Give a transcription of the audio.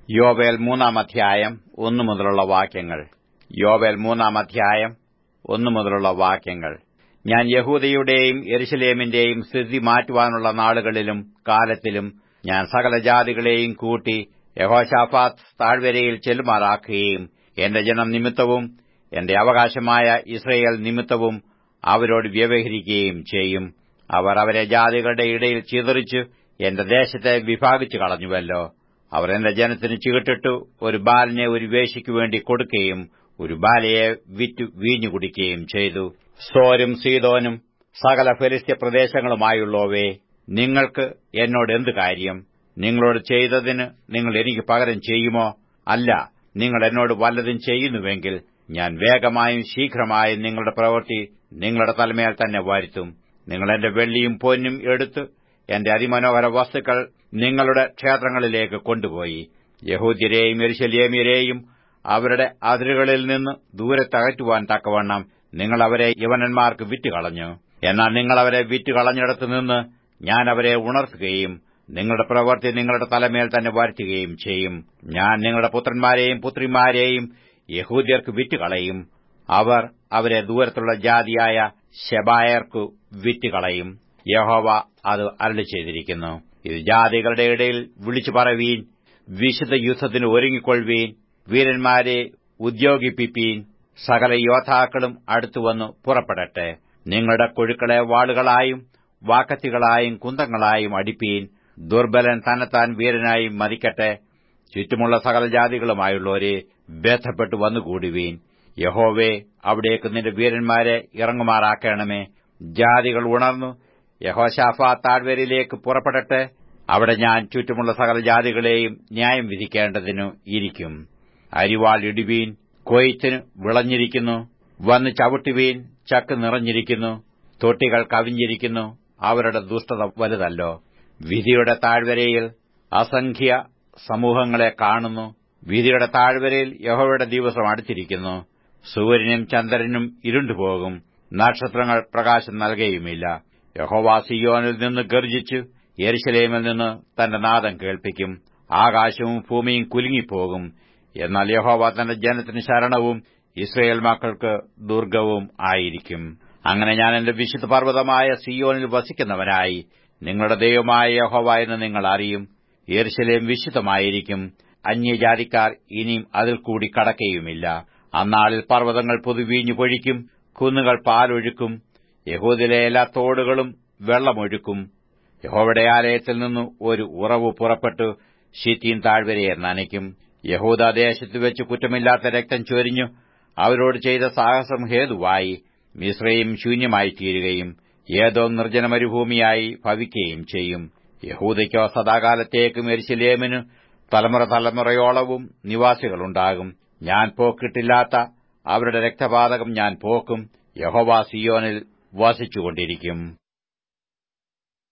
യോവേൽ മൂന്നാം അധ്യായം ഒന്നു മുതലുള്ള വാക്യങ്ങൾ യോവേൽ മൂന്നാം അധ്യായം ഒന്നു മുതലുള്ള വാക്യങ്ങൾ ഞാൻ യഹൂദയുടെയും യെരുശലേമിന്റെയും സ്ഥിതി മാറ്റുവാനുള്ള നാളുകളിലും കാലത്തിലും ഞാൻ സകല ജാതികളെയും കൂട്ടി യഹോശാഫാത്ത് താഴ്വരയിൽ ചെല്ലുമാറാക്കുകയും എന്റെ ജനം നിമിത്തവും എന്റെ അവകാശമായ ഇസ്രയേൽ നിമിത്തവും അവരോട് വ്യവഹരിക്കുകയും ചെയ്യും അവർ അവരെ ജാതികളുടെ ഇടയിൽ ചിതറിച്ച് എന്റെ ദേശത്തെ വിഭാഗിച്ചു കളഞ്ഞുവല്ലോ അവർ എന്റെ ജനത്തിന് ചീട്ടിട്ടു ഒരു ബാലിനെ ഒരു വേശിക്കു വേണ്ടി കൊടുക്കുകയും ഒരു ബാലയെ വിറ്റു വീഞ്ഞു കുടിക്കുകയും ചെയ്തു സോരും സീതോനും സകല ഫെലിസ്ത്യ പ്രദേശങ്ങളുമായുള്ളവേ നിങ്ങൾക്ക് എന്നോട് എന്ത് കാര്യം നിങ്ങളോട് ചെയ്തതിന് നിങ്ങൾ എനിക്ക് പകരം ചെയ്യുമോ അല്ല നിങ്ങൾ എന്നോട് വല്ലതും ചെയ്യുന്നുവെങ്കിൽ ഞാൻ വേഗമായും ശീഘ്രമായും നിങ്ങളുടെ പ്രവൃത്തി നിങ്ങളുടെ തലമേൽ തന്നെ വരുത്തും നിങ്ങൾ എന്റെ വെള്ളിയും പൊന്നും എടുത്ത് എന്റെ അതിമനോഹര വസ്തുക്കൾ നിങ്ങളുടെ ക്ഷേത്രങ്ങളിലേക്ക് കൊണ്ടുപോയി യഹൂദ്യരെയും എരിശല്യേമ്യരെയും അവരുടെ അതിരുകളിൽ നിന്ന് ദൂരത്തകറ്റുവാൻ തക്കവണ്ണം നിങ്ങൾ അവരെ യവനന്മാർക്ക് വിറ്റുകളഞ്ഞു എന്നാൽ നിങ്ങൾ അവരെ വിറ്റുകളഞ്ഞിടത്തു നിന്ന് ഞാൻ അവരെ ഉണർത്തുകയും നിങ്ങളുടെ പ്രവൃത്തി നിങ്ങളുടെ തലമേൽ തന്നെ വരുത്തുകയും ചെയ്യും ഞാൻ നിങ്ങളുടെ പുത്രന്മാരെയും പുത്രിമാരെയും യഹൂദ്യർക്ക് വിറ്റുകളയും അവർ അവരെ ദൂരത്തുള്ള ജാതിയായ ശബായർക്കു വിറ്റുകളയും യഹോവ അത് അരളി ചെയ്തിരിക്കുന്നു ഇത് ജാതികളുടെ ഇടയിൽ വിളിച്ചു പറവീൻ വിശുദ്ധ യുദ്ധത്തിന് ഒരുങ്ങിക്കൊള്ളുവീൻ വീരന്മാരെ ഉദ്യോഗിപ്പിപ്പീൻ സകല യോദ്ധാക്കളും അടുത്തുവന്നു പുറപ്പെടട്ടെ നിങ്ങളുടെ കൊഴുക്കളെ വാളുകളായും വാക്കത്തികളായും കുന്തങ്ങളായും അടിപ്പീൻ ദുർബലൻ തന്നെത്താൻ വീരനായും മതിക്കട്ടെ ചുറ്റുമുള്ള സകല ജാതികളുമായുള്ളവരെ ബന്ധപ്പെട്ടു വന്നുകൂടുവീൻ യഹോവേ അവിടേക്ക് നിന്റെ വീരന്മാരെ ഇറങ്ങുമാറാക്കണമേ ജാതികൾ ഉണർന്നു യഹോശാഫാ താഴ്വരയിലേക്ക് പുറപ്പെടട്ടെ അവിടെ ഞാൻ ചുറ്റുമുള്ള സകല ജാതികളെയും ന്യായം വിധിക്കേണ്ടതിനു ഇരിക്കും അരിവാൾ ഇടുവീൻ കൊയ്ത്തിന് വിളഞ്ഞിരിക്കുന്നു വന്ന് ചവിട്ടുവീൻ ചക്ക് നിറഞ്ഞിരിക്കുന്നു തൊട്ടികൾ കവിഞ്ഞിരിക്കുന്നു അവരുടെ ദുഷ്ടത വലുതല്ലോ വിധിയുടെ താഴ്വരയിൽ അസംഖ്യ സമൂഹങ്ങളെ കാണുന്നു വിധിയുടെ താഴ്വരയിൽ യഹോവയുടെ ദിവസം അടുത്തിരിക്കുന്നു സൂര്യനും ചന്ദ്രനും ഇരുണ്ടുപോകും നക്ഷത്രങ്ങൾ പ്രകാശം നൽകുകയുമില്ല യഹോവ സിയോനിൽ നിന്ന് ഗർജിച്ചു യെരുശലേമിൽ നിന്ന് തന്റെ നാദം കേൾപ്പിക്കും ആകാശവും ഭൂമിയും കുലുങ്ങിപ്പോകും എന്നാൽ യഹോവ തന്റെ ജനത്തിന് ശരണവും ഇസ്രയേൽ മക്കൾക്ക് ദുർഗവും ആയിരിക്കും അങ്ങനെ ഞാൻ എന്റെ വിശുദ്ധ പർവ്വതമായ സിയോനിൽ വസിക്കുന്നവനായി നിങ്ങളുടെ ദൈവമായ യഹോവ എന്ന് നിങ്ങൾ അറിയും യെരുശലേം വിശുദ്ധമായിരിക്കും അന്യജാതിക്കാർ ഇനിയും അതിൽ കൂടി കടക്കുകയുമില്ല അന്നാളിൽ പർവ്വതങ്ങൾ പൊതുവീഞ്ഞു പൊഴിക്കും കുന്നുകൾ പാലൊഴുക്കും യഹൂദിലെ എല്ലാ തോടുകളും വെള്ളമൊഴുക്കും യഹോവയുടെ ആലയത്തിൽ നിന്ന് ഒരു ഉറവ് പുറപ്പെട്ടു ഷീറ്റീൻ താഴ്വരയെ നനയ്ക്കും യഹൂദദേശത്ത് വെച്ച് കുറ്റമില്ലാത്ത രക്തം ചൊരിഞ്ഞു അവരോട് ചെയ്ത സാഹസം ഹേതുവായി മിശ്രയും ശൂന്യമായി തീരുകയും ഏതോ നിർജ്ജന മരുഭൂമിയായി ഭവിക്കുകയും ചെയ്യും യഹൂദയ്ക്കോ സദാകാലത്തേക്കും എരിശിലേമിന് തലമുറ തലമുറയോളവും നിവാസികളുണ്ടാകും ഞാൻ പോക്കിട്ടില്ലാത്ത അവരുടെ രക്തപാതകം ഞാൻ പോക്കും യഹോവ സിയോനിൽ വസിച്ചുകൊണ്ടിരിക്കും